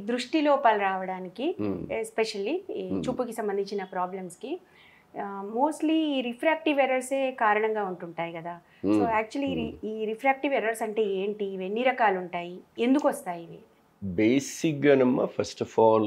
దృష్టి లోపాలు రావడానికి Hmm. ఎస్పెషల్లీ ఈ చూపుకి సంబంధించిన ప్రాబ్లమ్స్కి మోస్ట్లీ ఈ రిఫ్రాక్టివ్ ఎర్రర్సే కారణంగా ఉంటుంటాయి కదా సో యాక్చువల్లీ ఈ రిఫ్రాక్టివ్ ఎర్రర్స్ అంటే ఏంటి ఇవి ఎన్ని రకాలు ఉంటాయి ఎందుకు వస్తాయి ఇవి బేసిక్గానమ్మా ఫస్ట్ ఆఫ్ ఆల్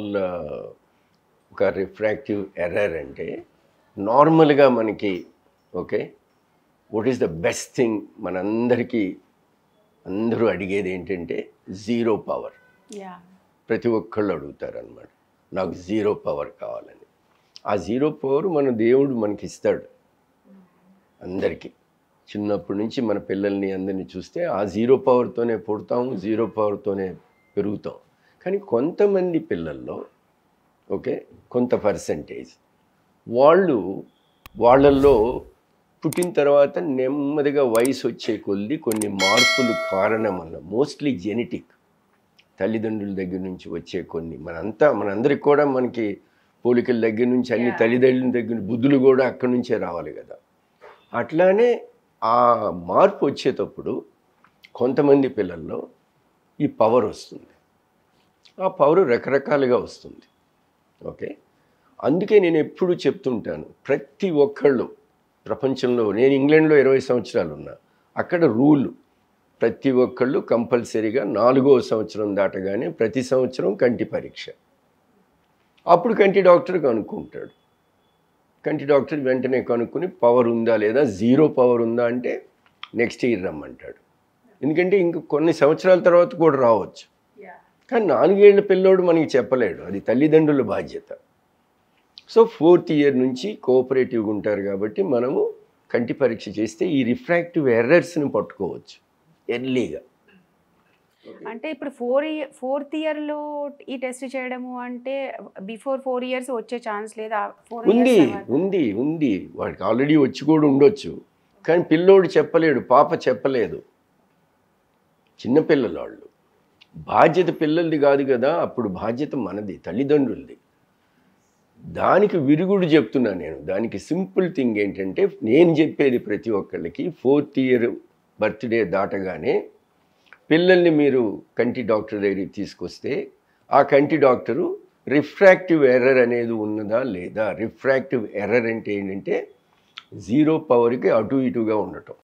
ఒక రిఫ్రాక్టివ్ ఎర్రర్ అంటే నార్మల్గా మనకి okay what is the best thing మనందరికీ అందరూ అడిగేది ఏంటంటే జీరో పవర్ యా ప్రతి ఒక్కళ్ళు అడుగుతారు అనమాట నాకు జీరో పవర్ కావాలని ఆ జీరో పవర్ మన దేవుడు మనకి ఇస్తాడు అందరికీ చిన్నప్పటి నుంచి మన పిల్లల్ని అందరినీ చూస్తే ఆ జీరో పవర్తోనే పుడతాం జీరో పవర్తోనే పెరుగుతాం కానీ కొంతమంది పిల్లల్లో ఓకే కొంత పర్సంటేజ్ వాళ్ళు వాళ్ళల్లో పుట్టిన తర్వాత నెమ్మదిగా వయసు వచ్చే కొద్దీ కొన్ని మార్పులు కారణం వల్ల మోస్ట్లీ జెనెటిక్ తల్లిదండ్రుల దగ్గర నుంచి వచ్చే కొన్ని మనంతా మనందరికి కూడా మనకి పోలికల దగ్గర నుంచి అన్ని Yeah. తల్లిదండ్రుల దగ్గర బుద్ధులు కూడా అక్కడి నుంచే రావాలి కదా అట్లానే ఆ మార్పు వచ్చేటప్పుడు కొంతమంది పిల్లల్లో ఈ పవర్ వస్తుంది ఆ పవర్ రకరకాలుగా వస్తుంది ఓకే అందుకే నేను ఎప్పుడూ చెప్తుంటాను ప్రతి ఒక్కళ్ళు ప్రపంచంలో నేను ఇంగ్లాండ్లో ఇరవై సంవత్సరాలు ఉన్నా అక్కడ రూల్ ప్రతి ఒక్కళ్ళు కంపల్సరీగా నాలుగో సంవత్సరం దాటగానే ప్రతి సంవత్సరం కంటి పరీక్ష అప్పుడు కంటి డాక్టర్ కనుక్కుంటాడు కంటి డాక్టర్ వెంటనే కనుక్కొని పవర్ ఉందా లేదా జీరో పవర్ ఉందా అంటే నెక్స్ట్ ఇయర్ రమ్మంటాడు ఎందుకంటే ఇంక కొన్ని సంవత్సరాల తర్వాత కూడా రావచ్చు కానీ నాలుగేళ్ల పిల్లోడు మనకి చెప్పలేడు అది తల్లిదండ్రుల బాధ్యత సో ఫోర్త్ ఇయర్ నుంచి కోఆపరేటివ్గా ఉంటారు కాబట్టి మనము కంటి పరీక్ష చేస్తే ఈ రిఫ్రాక్టివ్ ఎర్రర్స్ని పట్టుకోవచ్చు ఎర్లీగా అంటే ఇప్పుడు ఫోర్ ఇయర్ ఫోర్త్ ఇయర్లో ఈ టెస్ట్ చేయడము అంటే బిఫోర్ ఫోర్ ఇయర్స్ వచ్చే ఛాన్స్ లేదా ఫోర్ ఉంది ఇయర్స్ ఉంది ఉంది వాడికి ఆల్రెడీ వచ్చి కూడా ఉండొచ్చు కానీ పిల్లోడు చెప్పలేడు పాప చెప్పలేదు చిన్నపిల్లలు వాళ్ళు బాధ్యత పిల్లలది కాదు కదా అప్పుడు బాధ్యత మనది తల్లిదండ్రులది దానికి విరుగుడు చెప్తున్నా నేను దానికి సింపుల్ థింగ్ ఏంటంటే నేను చెప్పేది ప్రతి ఒక్కళ్ళకి ఫోర్త్ ఇయర్ బర్త్డే దాటగానే పిల్లల్ని మీరు కంటి డాక్టర్ దగ్గరికి తీసుకొస్తే ఆ కంటి డాక్టరు రిఫ్రాక్టివ్ ఎర్రర్ అనేది ఉన్నదా లేదా రిఫ్రాక్టివ్ ఎర్రర్ అంటే ఏంటంటే జీరో పవర్కి అటు ఇటుగా ఉండటం